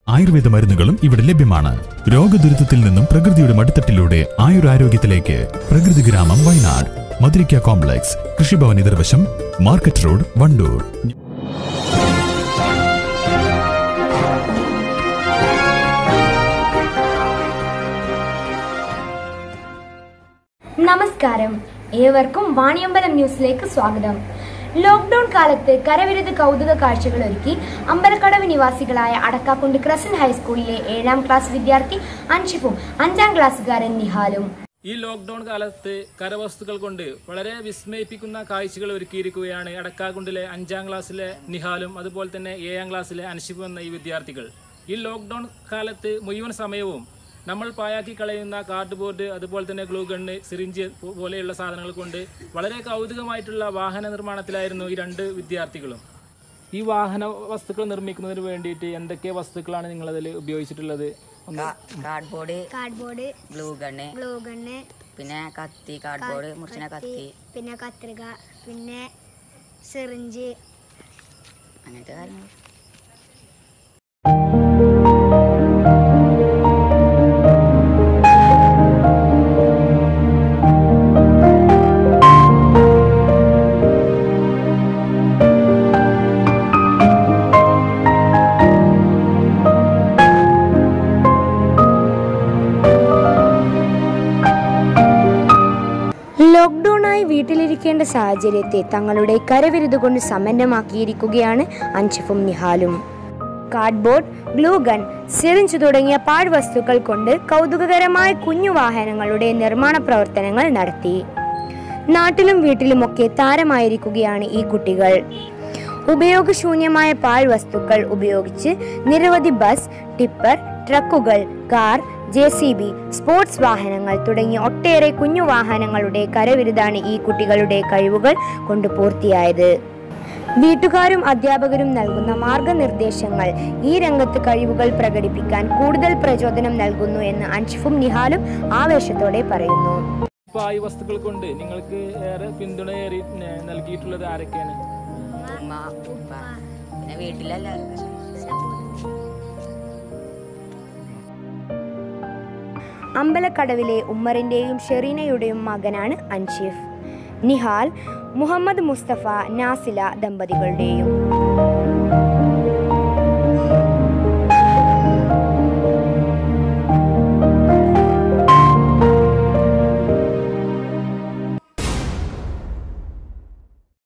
ആയുർവേദ മരുന്നുകളും ഇവിടെ ലഭ്യമാണ് രോഗദുരിതത്തിൽ നിന്നും പ്രകൃതിയുടെ മടിത്തട്ടിലൂടെ ആയുരാരോഗ്യത്തിലേക്ക് പ്രകൃതി ഗ്രാമം വയനാട് മധുരിക്ക കോംപ്ലക്സ് കൃഷിഭവൻ എതിർവശം മാർക്കറ്റ് റോഡ് വണ്ടൂർ നമസ്കാരം ഏവർക്കും വാണിയമ്പലം ന്യൂസിലേക്ക് സ്വാഗതം ലോക്ക്ഡൌൺ കാലത്ത് കരവിരുത് കൗതുക കാഴ്ചകൾ ഒരുക്കി അമ്പലക്കടവ് നിവാസികളായ അടക്കാക്കുണ്ട് ക്രസന്റ് ഹൈസ്കൂളിലെ ഏഴാം ക്ലാസ് വിദ്യാർത്ഥി അൻഷിഫും അഞ്ചാം ക്ലാസ്സുകാരൻ നിഹാലും ഈ ലോക്ക്ഡൌൺ കാലത്ത് കരവസ്തുക്കൾ കൊണ്ട് വളരെ വിസ്മയിപ്പിക്കുന്ന കാഴ്ചകൾ ഒരുക്കിയിരിക്കുകയാണ് അടക്കാകുണ്ടിലെ അഞ്ചാം ക്ലാസ്സിലെ നിഹാലും അതുപോലെ തന്നെ ഏഴാം ക്ലാസ്സിലെ അൻഷിഫും എന്ന ഈ വിദ്യാർത്ഥികൾ ഈ ലോക്ക്ഡൌൺ കാലത്ത് മുഴുവൻ സമയവും നമ്മൾ പായാക്കി കളയുന്ന കാർഡ് ബോർഡ് അതുപോലെ തന്നെ ഗ്ലൂ ഗണ്ണ് സിറിഞ്ച് പോ- പോലെയുള്ള സാധനങ്ങൾ കൊണ്ട് വളരെ കൗതുകമായിട്ടുള്ള വാഹന നിർമ്മാണത്തിലായിരുന്നു ഈ രണ്ട് വിദ്യാർത്ഥികളും ഈ വാഹന വസ്തുക്കൾ നിർമ്മിക്കുന്നതിന് വേണ്ടിയിട്ട് എന്തൊക്കെ വസ്തുക്കളാണ് നിങ്ങളതിൽ ഉപയോഗിച്ചിട്ടുള്ളത് ഒന്ന് cardboard cardboard glue gun glue gun പിന്നെ കത്തി കാർഡ്ബോർഡ് മുറിച്ചിന കത്തി പിന്നെ കത്രിക പിന്നെ സിറിഞ്ച് അങ്ങനത്തെ കാര്യങ്ങൾ ലോക്ക്ഡൌണായി വീട്ടിലിരിക്കേണ്ട സാഹചര്യത്തെ തങ്ങളുടെ കരവിരുത് കൊണ്ട് സമ്പന്നമാക്കിയിരിക്കുകയാണ് അൻഷിഫും നിഹാലും കാർഡ്ബോർഡ് ഗ്ലൂ ഗൺ സിറിഞ്ച് തുടങ്ങിയ പാഴ്വസ്തുക്കൾ കൊണ്ട് കൗതുകകരമായ കുഞ്ഞു വാഹനങ്ങളുടെ നിർമ്മാണ പ്രവർത്തനങ്ങൾ നടത്തി നാട്ടിലും വീട്ടിലുമൊക്കെ താരമായിരിക്കുകയാണ് ഈ കുട്ടികൾ ഉപയോഗശൂന്യമായ പാഴ്വസ്തുക്കൾ ഉപയോഗിച്ച് നിരവധി ബസ് ടിപ്പർ ട്രക്കുകൾ car J C B sports വാഹനങ്ങൾ തുടങ്ങിയ ഒട്ടേറെ കുഞ്ഞു വാഹനങ്ങളുടെ കരവിരുതാണ് ഈ കുട്ടികളുടെ കഴിവുകൾ കൊണ്ട് പൂർത്തിയായത് വീട്ടുകാരും അധ്യാപകരും നൽകുന്ന മാർഗനിർദ്ദേശങ്ങൾ ഈ രംഗത്ത് കഴിവുകൾ പ്രകടിപ്പിക്കാൻ കൂടുതൽ പ്രചോദനം നൽകുന്നു എന്ന് അൻഷിഫും നിഹാലും ആവേശത്തോടെ പറയുന്നു ഇപ്പോൾ ഈ വസ്തുക്കൾ കൊണ്ട് നിങ്ങൾക്ക് ഏറെ പിന്തുണ ഏറി ന- നൽകിയിട്ടുള്ളത് ആരൊക്കെയാണ് ഉമ്മ ഉപ്പ പിന്നെ വീട്ടിലെല്ലാവരും അമ്പലക്കടവിലെ ഉമ്മറിന്റെയും ഷെറീനയുടെയും മകനാണ് അൻഷിഫ് നിഹാൽ മുഹമ്മദ് മുസ്തഫ നാസില ദമ്പതികളുടെയും